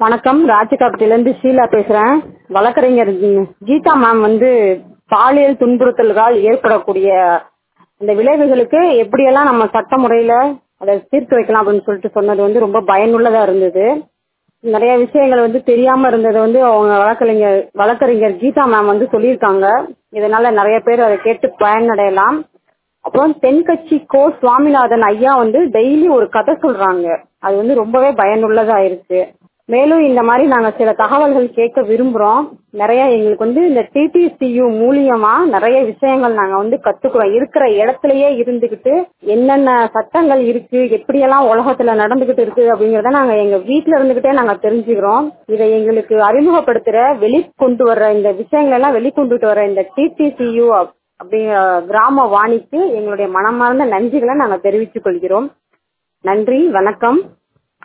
வணக்கம் ராஜகாப்பட்டிலேருந்து ஷீலா பேசுகிறேன் வழக்கறிஞர் கீதா மேம் வந்து பாலியல் துன்புறுத்தல்களால் ஏற்படக்கூடிய இந்த விளைவுகளுக்கு எப்படியெல்லாம் நம்ம சட்ட முறையில் அதை தீர்த்து வைக்கலாம் அப்படின்னு சொல்லிட்டு சொன்னது வந்து ரொம்ப பயனுள்ளதாக இருந்தது நிறைய விஷயங்கள் வந்து தெரியாமல் இருந்ததை வந்து அவங்க வழக்கறிஞர் வழக்கறிஞர் கீதா மேம் வந்து சொல்லியிருக்காங்க இதனால நிறைய பேர் அதை கேட்டு பயனடையலாம் அப்புறம் தென்கட்சி கோ சுவாமிநாதன் ஐயா வந்து டெய்லி ஒரு கதை சொல்றாங்க அது வந்து ரொம்பவே பயனுள்ளதா இருக்கு மேலும் இந்த மாதிரி நாங்க சில தகவல்கள் கேட்க விரும்புறோம் நிறைய எங்களுக்கு வந்து இந்த டிடிசியு மூலியமா நிறைய விஷயங்கள் நாங்க வந்து கத்துக்கிறோம் இருக்கிற இடத்துலயே இருந்துகிட்டு என்னென்ன சட்டங்கள் இருக்கு எப்படியெல்லாம் உலகத்துல நடந்துகிட்டு இருக்கு அப்படிங்கறத நாங்க எங்க வீட்டுல இருந்துகிட்டே நாங்க தெரிஞ்சுக்கிறோம் இதை எங்களுக்கு அறிமுகப்படுத்துற வெளிக்கொண்டு வர்ற இந்த விஷயங்கள் எல்லாம் வெளிக்கொண்டுட்டு வர இந்த டிடிசியு அப்படிங்கிற கிராம வாணிக்கு எங்களுடைய மனமார்ந்த நன்றிகளை நாங்க தெரிவித்துக் கொள்கிறோம் நன்றி வணக்கம்